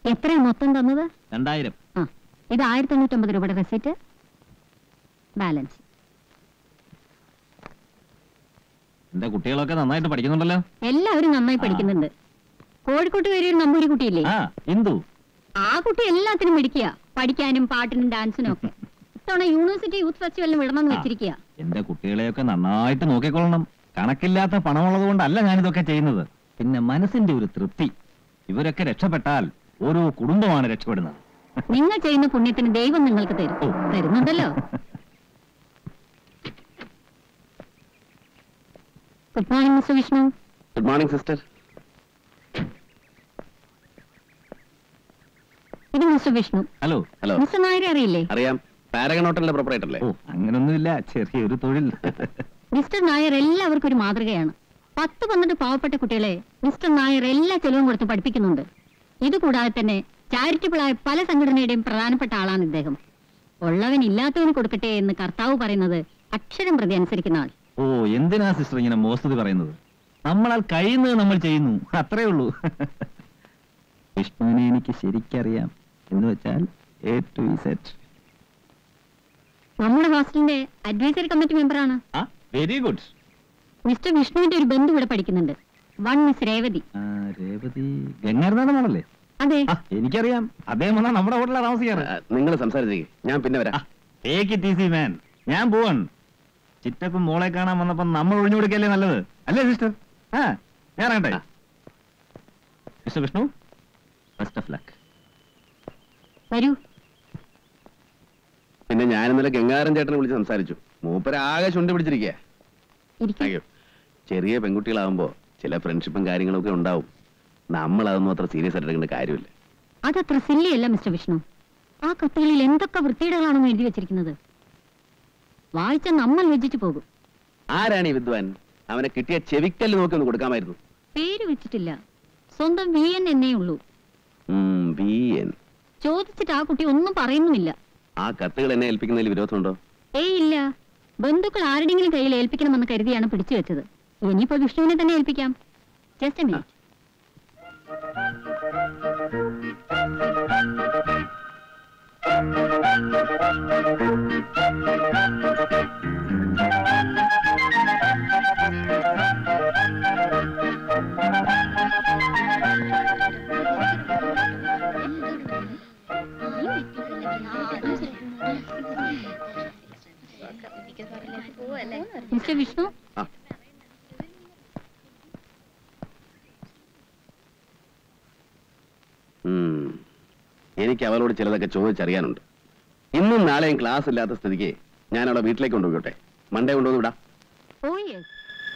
എത്രയാ മൊത്തം തന്നത് രണ്ടായിരം ആ ഇത് ആയിരത്തി തൊണ്ണൂറ്റൊമ്പത് രൂപയുടെ റെസിറ്റ് ബാലൻസ് എന്റെ കുട്ടികളൊക്കെ നന്നായിട്ട് പഠിക്കുന്നുണ്ടല്ലോ എല്ലാവരും നന്നായി പഠിക്കുന്നുണ്ട് കോഴിക്കോട്ട് കയറിയ ഒരു നമ്പൂരി കുട്ടിയില്ലേ ആ ഇന്ദു ആ കുട്ടി എല്ലാത്തിനും മിടിക്കുക പഠിക്കാനും പാട്ടിനും ഡാൻസിനും ഒക്കെ ഇത്തവണ യൂണിവേഴ്സിറ്റി യൂത്ത് ഫെസ്റ്റിവലിന് വിടണമെന്ന് ആ. വെച്ചിരിക്കുക എന്റെ കുട്ടികളെയൊക്കെ നന്നായിട്ട് നോക്കിക്കൊള്ളണം കണക്കില്ലാത്ത പണമുള്ളത് കൊണ്ടല്ല ഞാനിതൊക്കെ ചെയ്യുന്നത് പിന്നെ മനസ്സിന്റെ ഒരു തൃപ്തി ഇവരൊക്കെ രക്ഷപ്പെട്ടാൽ ഓരോ കുടുംബമാണ് രക്ഷപ്പെടുന്നത് നിങ്ങൾ ചെയ്യുന്ന പുണ്യത്തിന് ദൈവം നിങ്ങൾക്ക് തരും ഓ. തരുന്നുണ്ടല്ലോ good morning mister Vishnu good morning sister ഇത് mister Vishnu hello hello mister നായരെ അറിയില്ലേ അറിയാം പാരഗൺ ഹോട്ടലിന്റെ പ്രൊപ്പറേറ്റർ അല്ലേ ഓ അങ്ങനൊന്നുമില്ല ചെറിയൊരു തൊഴിൽ മിസ്റ്റർ നായർ എല്ലാവർക്കും ഒരു മാതൃകയാണ് പത്ത് പന്ത്രണ്ട് പാവപ്പെട്ട കുട്ടികളെ മിസ്റ്റർ നായർ എല്ലാ ചെലവും കൊടുത്ത് പഠിപ്പിക്കുന്നുണ്ട് ഇതുകൂടാതെ തന്നെ ചാരിറ്റബിൾ ആയ പല സംഘടനയുടെയും പ്രധാനപ്പെട്ട ആളാണ് ഇദ്ദേഹം ഉള്ളവൻ ഇല്ലാത്തവന് കൊടുക്കട്ടെ എന്ന് കർത്താവ് പറയുന്നത് അക്ഷരം പ്രതി അനുസരിക്കുന്ന ആൾ ഓ എന്തിനാ സിസ്റ്റർ ഇങ്ങനെ മോസ്തുതി പറയുന്നത് നമ്മളാൽ കഴിയുന്നത് നമ്മൾ ചെയ്യുന്നു അത്രേ ഉള്ളൂ വിഷ്ണുവിനെ എനിക്ക് ശരിക്കറിയാം എന്ന് വെച്ചാൽ എ ടു ഇസെറ്റ് നമ്മുടെ ഹോസ്റ്റലിന്റെ അഡ്വൈസറി കമ്മിറ്റി മെമ്പറാണ് ആ വെരി ഗുഡ് മിസ്റ്റർ വിഷ്ണുവിന്റെ ഒരു ബന്ധു ഇവിടെ പഠിക്കുന്നുണ്ട് വൺ മിസ് രേവതി രേവതി ഗംഗാരനാഥ് മോളല്ലേ അതെ ആ എനിക്കറിയാം അദ്ദേഹം വന്നാ നമ്മുടെ ഹോട്ടലിലാണ് താമസിക്കാറ് നിങ്ങൾ സംസാരിച്ചേ ഞാൻ പിന്നെ വരാം ടേക്ക് ഇറ്റ് ഈസി മാൻ ഞാൻ പോവാൻ ചിറ്റപ്പൻ മോളെ കാണാൻ വന്നപ്പോ നമ്മൾ ഒഴിഞ്ഞു കൊടുക്കല്ലേ നല്ലത് അല്ലേ സിസ്റ്റർ ആ ഞാൻ ഇറങ്ങട്ടെ mister Vishnu best of luck വരൂ പിന്നെ ഞാൻ ഇന്നലെ ഗംഗാരൻ ചേട്ടനെ വിളിച്ച് സംസാരിച്ചു മൂപ്പര് ആകെ ചുണ്ടി പിടിച്ചിരിക്കുക ഇരിക്കൂ അയ്യോ ചെറിയ പെൺകുട്ടികളാവുമ്പോ ചില ഫ്രണ്ട്ഷിപ്പും കാര്യങ്ങളൊക്കെ ഉണ്ടാവും നമ്മൾ അതൊന്നും അത്ര സീരിയസ് ആയിട്ട് എടുക്കേണ്ട കാര്യമില്ല അതത്ര സില്ലിയല്ല മിസ്റ്റർ വിഷ്ണു ആ കത്തുകളിൽ എന്തൊക്കെ വൃത്തിയിടകളാണെന്ന് എഴുതി വെച്ചിരിക്കുന്നത് വായിച്ച നമ്മൾ വെച്ചിട്ട് പോകും ആരാണ് ഈ വിദ്വാൻ അവനെ കിട്ടിയ ചെവിക്കല്ല് നോക്കി ഒന്ന് കൊടുക്കാമായിരുന്നു പേര് വെച്ചിട്ടില്ല സ്വന്തം വി എൻ എന്നേ ഉള്ളൂ ഉം, വി എൻ. ചോദിച്ചിട്ട് ആ കുട്ടി ഒന്നും പറയുന്നുമില്ല ആ കത്തുകൾ എന്നെ ഏൽപ്പിക്കുന്നതിൽ വിരോധമുണ്ടോ ഏയ് ഇല്ല ബന്ധുക്കൾ ആരുടെങ്കിലും കയ്യിൽ ഏൽപ്പിക്കണമെന്ന് കരുതിയാണ് പിടിച്ചു വെച്ചത് ഇനിയിപ്പോ വിഷ്ണുവിനെ തന്നെ ഏൽപ്പിക്കാം ജസ്റ്റ് മിനിറ്റ് മിസ്റ്റർ വിഷ്ണു ആ. ഉം. എനിക്ക് അവളോട് ചിലതൊക്കെ ചോദിച്ചറിയാനുണ്ട് ഇന്നും നാളെയും ക്ലാസ് ഇല്ലാത്ത സ്ഥിതിക്ക് ഞാൻ അവളെ വീട്ടിലേക്ക് കൊണ്ടുപോയിട്ടെ മണ്ടേ കൊണ്ടുവന്ന് വിടാം ഓ യെസ്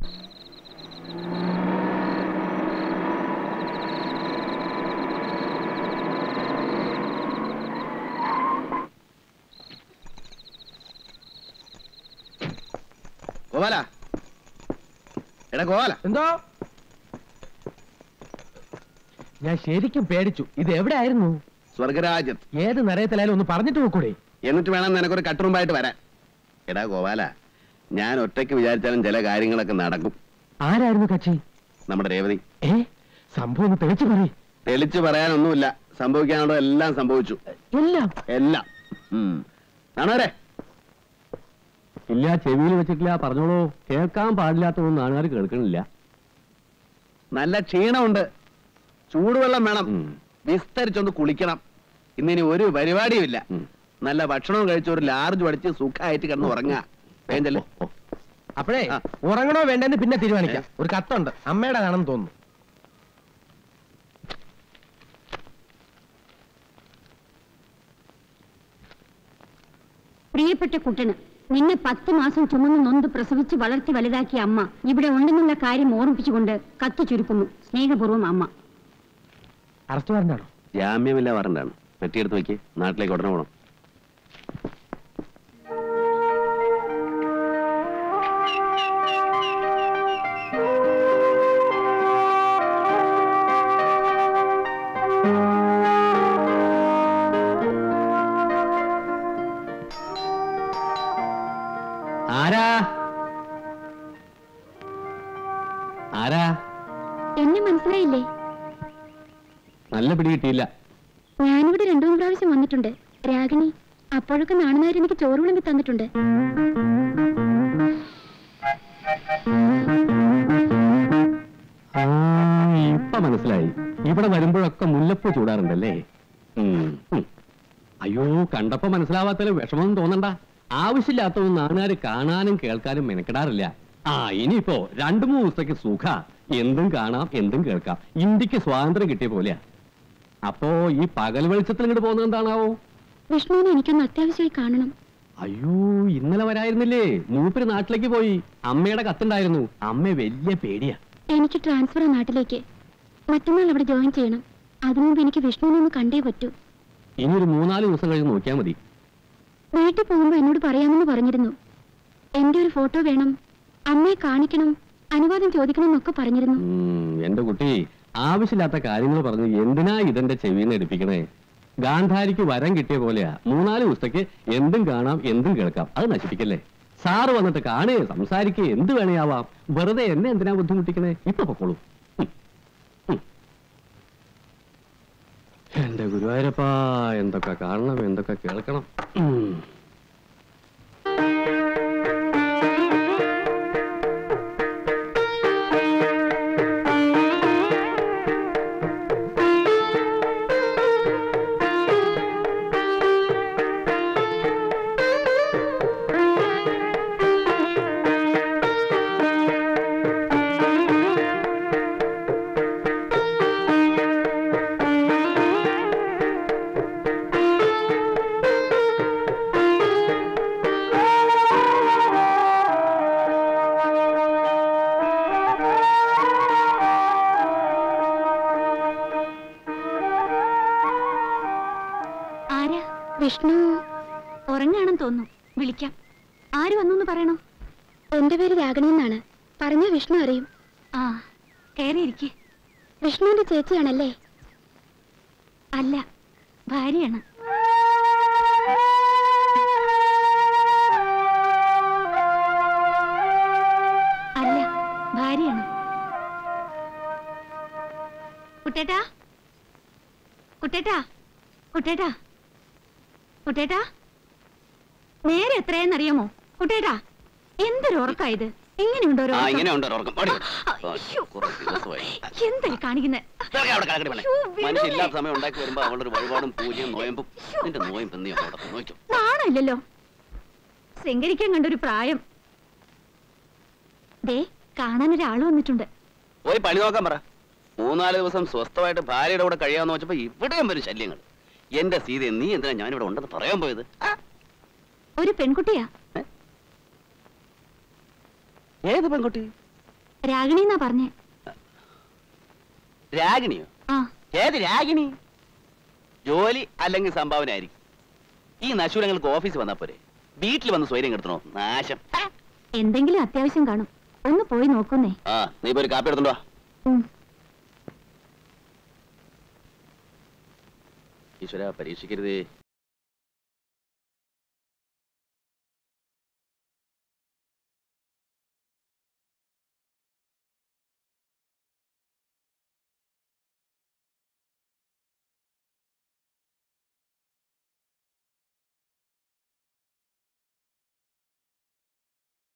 ഗോപാല എടാ ഗോപാല എന്തോ ഞാൻ ശരിക്കും പേടിച്ചു ഇത് എവിടെയായിരുന്നു സ്വർഗരാജ്യത്ത് ഏത് നരയത്തിലായാലും ഒന്ന് പറഞ്ഞിട്ട് നോക്കൂടെ എന്നിട്ട് വേണം നിനക്കൊരു കട്ടുറുമ്പായിട്ട് വരാൻ എടാ ഗോപാല ഞാൻ ഒറ്റയ്ക്ക് വിചാരിച്ചാലും ചില കാര്യങ്ങളൊക്കെ നടക്കും ആരായിരുന്നു കക്ഷി നമ്മുടെ രേവതി ഏ സംഭവം ഒന്ന് തെളിച്ചു പറയേ തെളിച്ചു പറയാനൊന്നുമില്ല സംഭവിക്കാനുള്ള എല്ലാം സംഭവിച്ചു എല്ലാം എല്ലാം ഉം. കാണുവരെ ഇല്ല ചെവിയിൽ വെച്ചിട്ടില്ല പറഞ്ഞോളൂ കേൾക്കാൻ പാടില്ലാത്തതൊന്നും നാട്ടുകാർ കേൾക്കണില്ല നല്ല ക്ഷീണമുണ്ട് ചൂടുവെള്ളം വേണം വിസ്തരിച്ചൊന്ന് കുളിക്കണം ഇന്നിനി ഒരു പരിപാടിയുമില്ല നല്ല ഭക്ഷണവും കഴിച്ച് ഒരു ലാർജ് അടിച്ച് സുഖമായിട്ട് കിടന്ന് ഉറങ്ങാ വേണ്ടല്ലേ അപ്പോഴേ ആ. ഉറങ്ങണോ വേണ്ടെന്ന് പിന്നെ തീരുമാനിക്കാം ഒരു കത്തുണ്ട് അമ്മയുടെ ആണെന്ന് തോന്നുന്നു പ്രിയപ്പെട്ട കുട്ടന് നിന്നെ പത്ത് മാസം ചുമന്ന് നൊന്ത് പ്രസവിച്ച് വളർത്തി വലുതാക്കിയ അമ്മ ഇവിടെ ഉണ്ടെന്നുള്ള കാര്യം ഓർമ്മിപ്പിച്ചുകൊണ്ട് കത്ത് ചുരുക്കുന്നു സ്നേഹപൂർവ്വം അമ്മ അറസ്റ്റ് വാറണ്ടാണോ ജാമ്യമില്ല വരണ്ടാണ് പെട്ടിയെടുത്ത് വെക്ക് നാട്ടിലേക്ക് ഉടനെ പോകണം ആരാ ആരാ എന്നെ മനസ്സിലായില്ലേ നല്ല പിടി കിട്ടിയില്ല ഞാനിവിടെ രണ്ടു മൂന്ന് പ്രാവശ്യം വന്നിട്ടുണ്ട് രാഗിണി അപ്പോഴൊക്കെ നാണുന്നവർ എനിക്ക് ചോറ് വിളമ്പി തന്നിട്ടുണ്ട് ആ, ഇപ്പൊ മനസ്സിലായി ഇവിടെ വരുമ്പോഴൊക്കെ മുല്ലപ്പൂ ചൂടാറുണ്ടല്ലേ ഉം, ഉം. അയ്യോ കണ്ടപ്പോ മനസ്സിലാവാത്തതിൽ വിഷമം തോന്നണ്ട ആവശ്യമില്ലാത്തൊന്നും നാട്ടുകാര് കാണാനും കേൾക്കാനും മെനക്കെടാറില്ല ആ ഇനിയിപ്പോ രണ്ടു മൂന്ന് ദിവസത്തേക്ക് സുഖ എന്തും കാണാം എന്തും കേൾക്കാം ഇന്ത്യക്ക് സ്വാതന്ത്ര്യം കിട്ടിയ പോലെയാ അപ്പോ ഈ പകൽ വെളിച്ചത്തിൽ ഇങ്ങോട്ട് പോകുന്നത് എന്താണാവോ വിഷ്ണുവിനെ എനിക്കൊന്ന് അത്യാവശ്യമായി കാണണം അയ്യോ ഇന്നലെ വരായിരുന്നില്ലേ മൂപ്പര് നാട്ടിലേക്ക് പോയി അമ്മയുടെ കത്തുണ്ടായിരുന്നു അമ്മ വലിയ പേടിയാ എനിക്ക് ട്രാൻസ്ഫർ നാട്ടിലേക്ക് മറ്റന്നാൾ അവിടെ ജോയിൻ ചെയ്യണം അതിനു മുമ്പ് എനിക്ക് വിഷ്ണുവിനെ ഒന്ന് കണ്ടേ പറ്റൂ ഇനി ഒരു മൂന്നാല് ദിവസം കഴിഞ്ഞ് നോക്കിയാൽ മതി വീട്ടിൽ പോകുമ്പോ എന്നോട് പറയാമെന്ന് പറഞ്ഞിരുന്നു എന്റെ ഒരു ഫോട്ടോ വേണം അമ്മയെ കാണിക്കണം അനുവാദം ചോദിക്കണം എന്നൊക്കെ പറഞ്ഞിരുന്നു ഉം, എന്റെ കുട്ടി ആവശ്യമില്ലാത്ത കാര്യങ്ങൾ പറഞ്ഞ് എന്തിനാ ഇതെന്റെ ചെവിന്ന് എടുപ്പിക്കണേ ഗാന്ധാരിക്ക് വരം കിട്ടിയ പോലെയാ മൂന്നാല് ദിവസത്തേക്ക് എന്തും കാണാം എന്തും കേൾക്കാം അത് നശിപ്പിക്കല്ലേ സാറ് വന്നിട്ട് കാണുകയോ സംസാരിക്കുകയോ എന്ത് വേണേയാവാം വെറുതെ എന്നെ എന്തിനാ ബുദ്ധിമുട്ടിക്കണേ ഇപ്പൊ പൊക്കോളൂ ഉം, ഉം. എന്റെ ഗുരുവായൂരപ്പാ എന്തൊക്കെ കാണണം എന്തൊക്കെ കേൾക്കണം ഉം. ആരാ വിഷ്ണു ഉറങ്ങാണെന്ന് തോന്നുന്നു വിളിക്കാം ആര് വന്നു പറയണോ എന്റെ പേര് രാഗണി എന്നാണ് പറഞ്ഞ വിഷ്ണു അറിയും ആ കയറിയിരിക്കെ വിഷ്ണുവിന്റെ ചേച്ചിയാണല്ലേ അല്ല ഭാര്യയാണ് അല്ല ഭാര്യയാണ് കുട്ടേട്ടാ കുട്ടേട്ടാ കുട്ടേട്ടാ കുട്ടേട്ടാ നേരെ എത്രയെന്നറിയാമോ കുട്ടേട്ടാ എന്തൊരു ഉറക്കായത് എങ്ങനെയുണ്ടോ ഒരു ആ ഉറക്കം? ഇങ്ങനെ ഉണ്ട് ഉറക്കം ഓടി. അയ്യോ. കുറേ ദിവസമായി. എന്തായി കാണിക്കുന്നെ ഇതൊക്കെ അവിടെ കിടക്കട്ടെ പെണ്ണെ. അയ്യോ, വിടണേ. മനുഷ്യല്ലാത്ത സമയം ഉണ്ടാക്കി വരുമ്പോ അവളുടെ ഒരു വഴിപാടും പൂജയും നോയമ്പും നിന്റെ നോയമ്പ് നീ അവിടെ നോക്കും നാണമില്ലല്ലോ ശൃംഗരിക്കാൻ കണ്ടൊരു പ്രായം ദേ കാണാൻ ഒരാള് വന്നിട്ടുണ്ട് പോയി പണി നോക്കാൻ പറ മൂന്നാല് ദിവസം സ്വസ്ഥമായിട്ട് ഭാര്യയുടെ കൂടെ കഴിയാന്ന് വെച്ചപ്പോ ഇവിടെയും വരും ശല്യങ്ങൾ എന്റെ സീതയെ നീ എന്തിനാ ഞാനിവിടെ ഉണ്ടെന്ന് പറയാൻ പോയത് ആ, ഒരു പെൺകുട്ടിയാ ഏത് പെൺകുട്ടി രാഗിണി എന്നാ പറഞ്ഞേ രാഗിണിയോ ആ ഏത് രാഗിണി ജോലി അല്ലെങ്കിൽ സംഭാവന ആയിരിക്കും ഈ നശൂരങ്ങൾക്ക് ഓഫീസിൽ വന്നാ പോരെ വീട്ടിൽ വന്ന് സ്വൈര്യം കെടുത്തണോ നാശം എന്തെങ്കിലും അത്യാവശ്യം കാണും ഒന്ന് പോയി നോക്കുന്നേ ആ നീ ഇപ്പൊ ഒരു കാപ്പി എടുത്തുണ്ടോ ഉം. ഈശ്വര പരീക്ഷിക്കരുതേ